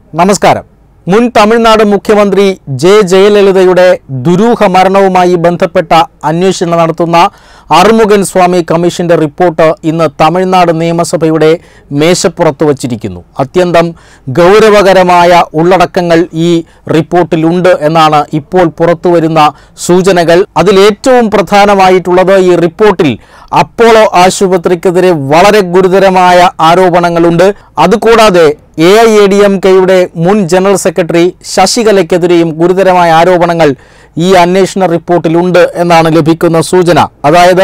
നമസ്കാരം മുൻ തമിഴ്നാട് മുഖ്യമന്ത്രി ജെ ജയലളിതയുടെ ദുരൂഹ മരണവുമായി ബന്ധപ്പെട്ട അന്വേഷണം നടത്തുന്ന അറുമുഖൻ സ്വാമി കമ്മീഷന്റെ റിപ്പോർട്ട് ഇന്ന് തമിഴ്നാട് നിയമസഭയുടെ മേശപ്പുറത്ത് വച്ചിരിക്കുന്നു അത്യന്തം ഗൗരവകരമായ ഉള്ളടക്കങ്ങൾ ഈ റിപ്പോർട്ടിലുണ്ട് എന്നാണ് ഇപ്പോൾ പുറത്തുവരുന്ന സൂചനകൾ അതിലേറ്റവും പ്രധാനമായിട്ടുള്ളത് ഈ റിപ്പോർട്ടിൽ അപ്പോളോ ആശുപത്രിക്കെതിരെ വളരെ ഗുരുതരമായ ആരോപണങ്ങളുണ്ട് അതുകൂടാതെ A I A D M കെയുടെ മുൻ ജനറൽ സെക്രട്ടറി ശശികലയ്ക്കെതിരെയും ഗുരുതരമായ ആരോപണങ്ങൾ ഈ അന്വേഷണ റിപ്പോർട്ടിലുണ്ട് എന്നാണ് ലഭിക്കുന്ന സൂചന അതായത്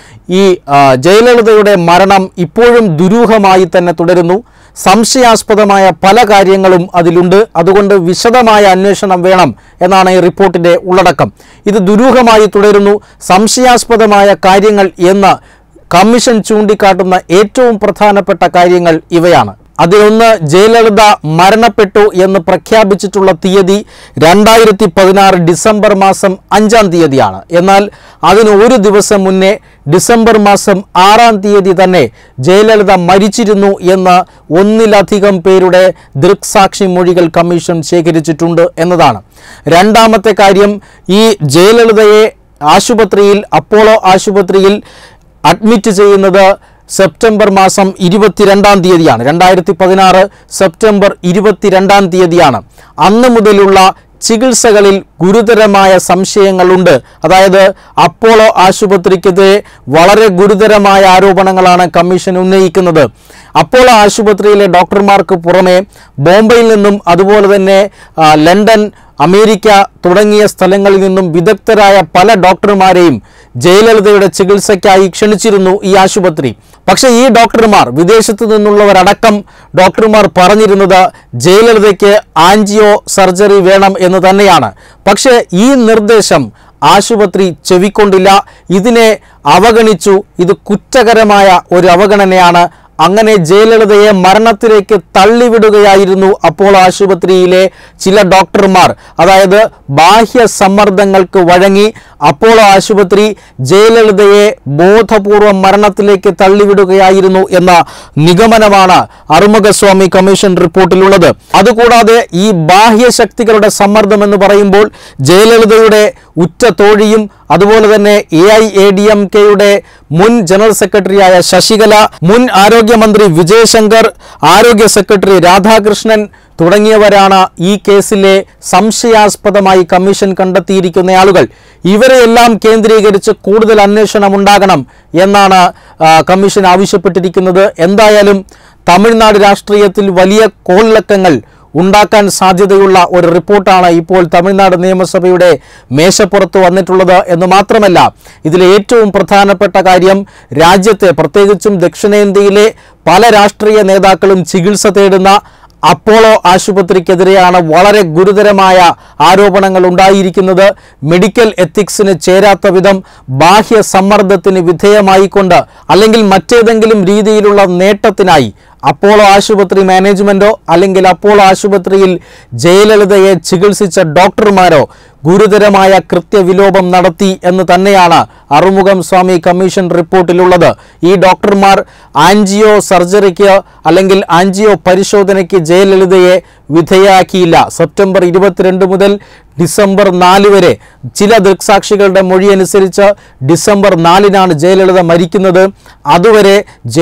ഈ ആ, ജയലളിതയുടെ മരണം ഇപ്പോഴും ദുരൂഹമായി തന്നെ തുടരുന്നു സംശയാസ്പദമായ പല കാര്യങ്ങളും അതിലുണ്ട് അതുകൊണ്ട് വിശദമായ അന്വേഷണം വേണം എന്നാണ് ഈ റിപ്പോർട്ടിന്റെ ഉള്ളടക്കം ഇത് ദുരൂഹമായി തുടരുന്നു സംശയാസ്പദമായ കാര്യങ്ങൾ എന്ന് കമ്മീഷൻ ചൂണ്ടിക്കാട്ടുന്ന ഏറ്റവും പ്രധാനപ്പെട്ട കാര്യങ്ങൾ ഇവയാണ് അതിലൊന്ന് ജയലളിത മരണപ്പെട്ടു എന്ന് പ്രഖ്യാപിച്ചിട്ടുള്ള തീയതി രണ്ടായിരത്തി പതിനാറ് ഡിസംബർ മാസം അഞ്ചാം തീയതിയാണ് എന്നാൽ അതിന് ഒരു ദിവസം മുന്നേ ഡിസംബർ മാസം ആറാം തീയതി തന്നെ ജയലളിത മരിച്ചിരുന്നു എന്ന് ഒന്നിലധികം പേരുടെ ദൃക്സാക്ഷി മൊഴികൾ കമ്മീഷൻ ശേഖരിച്ചിട്ടുണ്ട് എന്നതാണ് രണ്ടാമത്തെ കാര്യം ഈ ജയലളിതയെ ആശുപത്രിയിൽ അപ്പോളോ ആശുപത്രിയിൽ അഡ്മിറ്റ് ചെയ്യുന്നത് സെപ്റ്റംബർ മാസം ഇരുപത്തിരണ്ടാം തീയതിയാണ് രണ്ടായിരത്തി പതിനാറ് സെപ്റ്റംബർ ഇരുപത്തിരണ്ടാം തീയതിയാണ് അന്ന് മുതലുള്ള ചികിത്സകളിൽ ഗുരുതരമായ സംശയങ്ങളുണ്ട് അതായത് അപ്പോളോ ആശുപത്രിക്കെതിരെ വളരെ ഗുരുതരമായ ആരോപണങ്ങളാണ് കമ്മീഷൻ ഉന്നയിക്കുന്നത് അപ്പോളോ ആശുപത്രിയിലെ ഡോക്ടർമാർക്ക് പുറമെ ബോംബെയിൽ നിന്നും അതുപോലെ തന്നെ ആ, ലണ്ടൻ അമേരിക്ക തുടങ്ങിയ സ്ഥലങ്ങളിൽ നിന്നും വിദഗ്ധരായ പല ഡോക്ടർമാരെയും ജയലളിതയുടെ ചികിത്സയ്ക്കായി ക്ഷണിച്ചിരുന്നു ഈ ആശുപത്രി പക്ഷേ ഈ ഡോക്ടർമാർ വിദേശത്തു നിന്നുള്ളവരടക്കം ഡോക്ടർമാർ പറഞ്ഞിരുന്നത് ജയലളിതയ്ക്ക് ആൻജിയോ സർജറി വേണം എന്ന് തന്നെയാണ് പക്ഷേ ഈ നിർദ്ദേശം ആശുപത്രി ചെവിക്കൊണ്ടില്ല ഇതിനെ അവഗണിച്ചു ഇത് കുറ്റകരമായ ഒരു അവഗണനയാണ് അങ്ങനെ ജയലളിതയെ മരണത്തിലേക്ക് തള്ളിവിടുകയായിരുന്നു അപ്പോൾ ആശുപത്രിയിലെ ചില ഡോക്ടർമാർ അതായത് ബാഹ്യ സമ്മർദ്ദങ്ങൾക്ക് വഴങ്ങി അപ്പോളോ ആശുപത്രി ജയലളിതയെ ബോധപൂർവം മരണത്തിലേക്ക് തള്ളിവിടുകയായിരുന്നു എന്ന നിഗമനമാണ് അറുമുഖസ്വാമി കമ്മീഷൻ റിപ്പോർട്ടിലുള്ളത് അതുകൂടാതെ ഈ ബാഹ്യ ശക്തികളുടെ സമ്മർദ്ദം എന്ന് പറയുമ്പോൾ ജയലളിതയുടെ ഉറ്റ തോഴിയും അതുപോലെ തന്നെ A I A D M കെയുടെ മുൻ ജനറൽ സെക്രട്ടറിയായ ശശികല മുൻ ആരോഗ്യമന്ത്രി വിജയശങ്കർ ആരോഗ്യ സെക്രട്ടറി രാധാകൃഷ്ണൻ തുടങ്ങിയവരാണ് ഈ കേസിലെ സംശയാസ്പദമായി കമ്മീഷൻ കണ്ടെത്തിയിരിക്കുന്ന ആളുകൾ ഇവരെയെല്ലാം കേന്ദ്രീകരിച്ച് കൂടുതൽ അന്വേഷണം ഉണ്ടാകണം എന്നാണ് ആ, കമ്മീഷൻ ആവശ്യപ്പെട്ടിരിക്കുന്നത് എന്തായാലും തമിഴ്നാട് രാഷ്ട്രീയത്തിൽ വലിയ കോളിളക്കങ്ങൾ ഉണ്ടാക്കാൻ സാധ്യതയുള്ള ഒരു റിപ്പോർട്ടാണ് ഇപ്പോൾ തമിഴ്നാട് നിയമസഭയുടെ മേശപ്പുറത്ത് വന്നിട്ടുള്ളത് എന്ന് മാത്രമല്ല ഇതിലെ ഏറ്റവും പ്രധാനപ്പെട്ട കാര്യം രാജ്യത്തെ പ്രത്യേകിച്ചും ദക്ഷിണേന്ത്യയിലെ പല രാഷ്ട്രീയ നേതാക്കളും ചികിത്സ തേടുന്ന അപ്പോളോ ആശുപത്രിക്കെതിരെയാണ് വളരെ ഗുരുതരമായ ആരോപണങ്ങൾ ഉണ്ടായിരിക്കുന്നത് മെഡിക്കൽ എത്തിക്സിന് ചേരാത്ത വിധം ബാഹ്യ സമ്മർദ്ദത്തിന് വിധേയമായിക്കൊണ്ട് അല്ലെങ്കിൽ മറ്റേതെങ്കിലും രീതിയിലുള്ള നേട്ടത്തിനായി അപ്പോളോ ആശുപത്രി മാനേജ്മെന്റോ അല്ലെങ്കിൽ അപ്പോളോ ആശുപത്രിയിൽ ജയലളിതയെ ചികിത്സിച്ച ഡോക്ടർമാരോ ഗുരുതരമായ കൃത്യവിലോപം നടത്തി എന്ന് തന്നെയാണ് അറുമുഖം സ്വാമി കമ്മീഷൻ റിപ്പോർട്ടിലുള്ളത് ഈ ഡോക്ടർമാർ ആൻജിയോ സർജറിക്ക് അല്ലെങ്കിൽ ആൻജിയോ പരിശോധനയ്ക്ക് ജയലളിതയെ വിധേയാക്കിയില്ല സെപ്റ്റംബർ ഇരുപത്തിരണ്ട് മുതൽ ഡിസംബർ നാല് വരെ ചില ദൃക്സാക്ഷികളുടെ മൊഴി അനുസരിച്ച് ഡിസംബർ നാലിനാണ് ജയലളിത മരിക്കുന്നത് അതുവരെ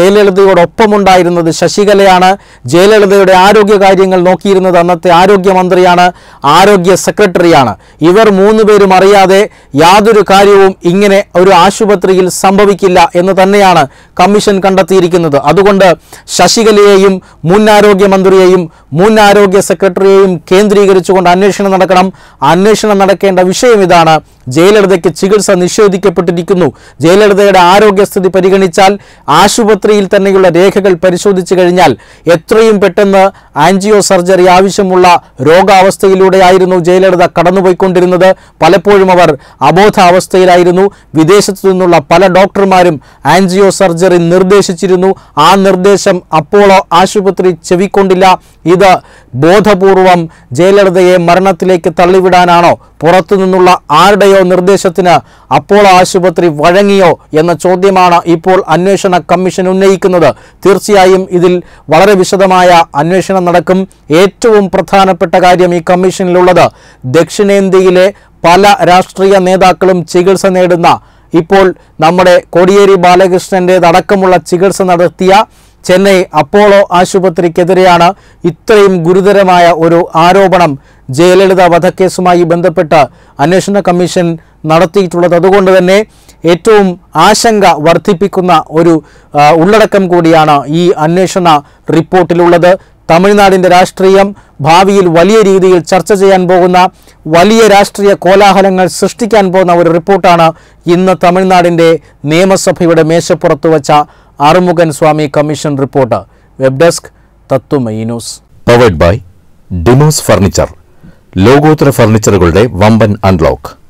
ജയലളിതയോടൊപ്പമുണ്ടായിരുന്നത് ശശികലയാണ് ജയലളിതയുടെ ആരോഗ്യകാര്യങ്ങൾ നോക്കിയിരുന്നത് അന്നത്തെ ആരോഗ്യമന്ത്രിയാണ് ആരോഗ്യ സെക്രട്ടറിയാണ് ഇവർ മൂന്ന് പേരും അറിയാതെ യാതൊരു കാര്യവും ഇങ്ങനെ ഒരു ആശുപത്രിയിൽ സംഭവിക്കില്ല എന്ന് തന്നെയാണ് കമ്മീഷൻ കണ്ടെത്തിയിരിക്കുന്നത് അതുകൊണ്ട് ശശികലയെയും മുൻ ആരോഗ്യമന്ത്രിയെയും മുൻ ആരോഗ്യ സെക്രട്ടറിയെയും കേന്ദ്രീകരിച്ചുകൊണ്ട് അന്വേഷണം നടക്കണം അന്വേഷണം നടക്കേണ്ട വിഷയം ഇതാണ് ജയലളിതയ്ക്ക് ചികിത്സ നിഷേധിക്കപ്പെട്ടിരിക്കുന്നു ജയലളിതയുടെ ആരോഗ്യസ്ഥിതി പരിഗണിച്ചാൽ ആശുപത്രിയിൽ തന്നെയുള്ള രേഖകൾ പരിശോധിച്ചു കഴിഞ്ഞാൽ എത്രയും പെട്ടെന്ന് ആൻജിയോ സർജറി ആവശ്യമുള്ള രോഗാവസ്ഥയിലൂടെയായിരുന്നു ജയലളിത കടന്നുപോയിക്കൊണ്ടിരുന്നത് പലപ്പോഴും അവർ അബോധാവസ്ഥയിലായിരുന്നു വിദേശത്തു നിന്നുള്ള പല ഡോക്ടർമാരും ആൻജിയോ സർജറി നിർദ്ദേശിച്ചിരുന്നു ആ നിർദ്ദേശം അപ്പോളോ ആശുപത്രി ചെവിക്കൊണ്ടില്ല ഇത് ബോധപൂർവം ജയലളിതയെ മരണത്തിലേക്ക് തള്ളിവിടാനാണോ പുറത്തുനിന്നുള്ള ആരുടെയോ നിർദ്ദേശത്തിന് അപ്പോളോ ആശുപത്രി വഴങ്ങിയോ എന്ന ചോദ്യമാണ് ഇപ്പോൾ അന്വേഷണ കമ്മീഷൻ ഉന്നയിക്കുന്നത് തീർച്ചയായും ഇതിൽ വളരെ വിശദമായ അന്വേഷണം നടക്കും ഏറ്റവും പ്രധാനപ്പെട്ട കാര്യം ഈ കമ്മീഷനിലുള്ളത് ദക്ഷിണേന്ത്യയിലെ പല രാഷ്ട്രീയ നേതാക്കളും ചികിത്സ നേടുന്ന ഇപ്പോൾ നമ്മുടെ കോടിയേരി ബാലകൃഷ്ണൻ്റേതടക്കമുള്ള ചികിത്സ നടത്തിയ ചെന്നൈ അപ്പോളോ ആശുപത്രിക്കെതിരെയാണ് ഇത്രയും ഗുരുതരമായ ഒരു ആരോപണം ജയലളിത വധക്കേസുമായി ബന്ധപ്പെട്ട് അന്വേഷണ കമ്മീഷൻ നടത്തിയിട്ടുള്ളത് അതുകൊണ്ട് തന്നെ ഏറ്റവും ആശങ്ക വർദ്ധിപ്പിക്കുന്ന ഒരു ആ, ഉള്ളടക്കം കൂടിയാണ് ഈ അന്വേഷണ റിപ്പോർട്ടിലുള്ളത് തമിഴ്നാടിൻ്റെ രാഷ്ട്രീയം ഭാവിയിൽ വലിയ രീതിയിൽ ചർച്ച ചെയ്യാൻ പോകുന്ന വലിയ രാഷ്ട്രീയ കോലാഹലങ്ങൾ സൃഷ്ടിക്കാൻ പോകുന്ന ഒരു റിപ്പോർട്ടാണ് ഇന്ന് തമിഴ്നാടിൻ്റെ നിയമസഭയുടെ മേശപ്പുറത്ത് വച്ച Arumughan Swamy commission report web desk Tatwamayi news powered by Demos furniture ലോകോത്തര ഫർണിച്ചറുകളുടെ വമ്പൻ അൺലോക്ക്